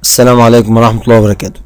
السلام عليكم ورحمة الله وبركاته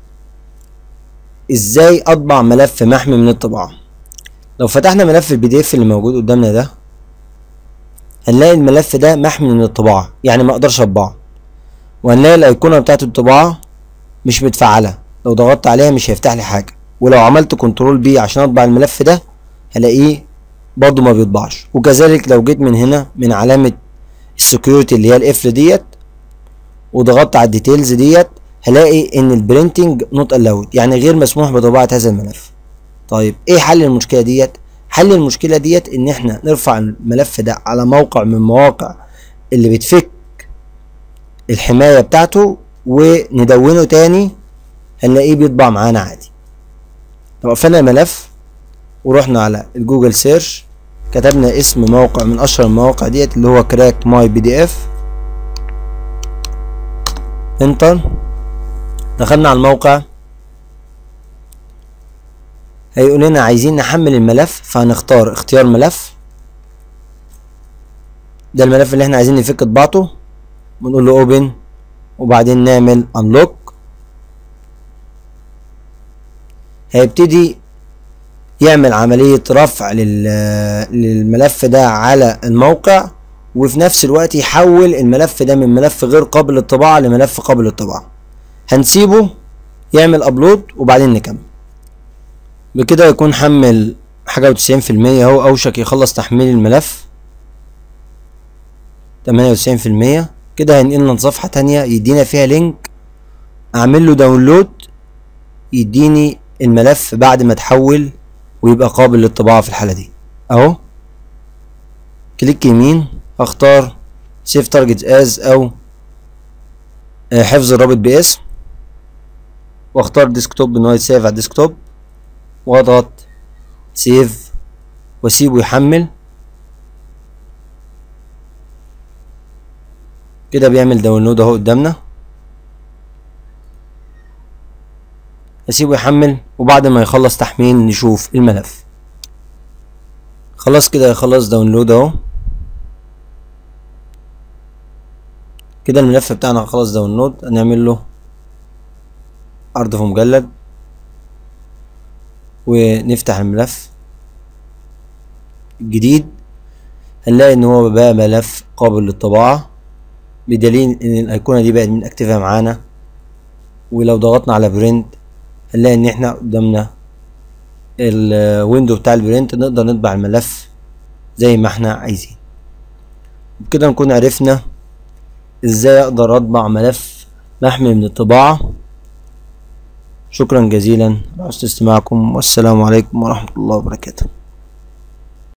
ازاي اطبع ملف محمي من الطباعة لو فتحنا ملف البي دي اف اللي موجود قدامنا ده هنلاقي الملف ده محمي من الطباعة يعني ما اقدرش اطبعه وهنلاقي الايقونة بتاعت الطباعة مش متفعلة لو ضغطت عليها مش هيفتح لي حاجة ولو عملت كنترول بي عشان اطبع الملف ده هلاقيه برضه ما بيطبعش وكذلك لو جيت من هنا من علامة السكيورتي اللي هي القفل ديت وضغطت على الديتيلز ديت هلاقي ان البرينتنج نوت الاود يعني غير مسموح بطباعة هذا الملف طيب ايه حل المشكلة ديت حل المشكلة ديت ان احنا نرفع الملف ده على موقع من مواقع اللي بتفك الحماية بتاعته وندونه تاني هنلاقيه بيطبع معانا عادي لو قفلنا الملف ورحنا على الجوجل سيرش كتبنا اسم موقع من اشهر المواقع ديت اللي هو كراك ماي بي دي اف انتر دخلنا على الموقع هيقول لنا عايزين نحمل الملف فهنختار اختيار ملف ده الملف اللي احنا عايزين نفك طباعته بنقول له اوبن وبعدين نعمل انلوك هيبتدي يعمل عملية رفع للملف ده على الموقع وفي نفس الوقت يحول الملف ده من ملف غير قابل للطباعة لملف قابل للطباعة هنسيبه يعمل ابلود وبعدين نكمل بكده يكون حمل حاجة وتسعين في المية اهو اوشك يخلص تحميل الملف تمانية وتسعين في المية كده هينقلنا لصفحة تانية يدينا فيها لينك اعمل له داونلود يديني الملف بعد ما تحول ويبقى قابل للطباعة في الحالة دي اهو كليك يمين اختار سيف تارجت از او حفظ الرابط باسم واختار ديسكتوب ان هو يتسيف على الديسكتوب واضغط سيف واسيبه يحمل كده بيعمل داونلود اهو قدامنا اسيبه يحمل وبعد ما يخلص تحميل نشوف الملف خلاص كده يخلص داونلود اهو كده الملف بتاعنا خلاص داونلود هنعمل له عرض في مجلد ونفتح الملف الجديد هنلاقي ان هو بقى ملف قابل للطباعة بدليل ان الايقونة دي بقت من اكتفها معانا ولو ضغطنا على برنت هنلاقي ان احنا قدامنا الويندو بتاع البرنت نقدر نطبع الملف زي ما احنا عايزين وبكده نكون عرفنا ازاي اقدر اطبع ملف محمي من الطباعة شكرا جزيلا على حسن استماعكم والسلام عليكم ورحمة الله وبركاته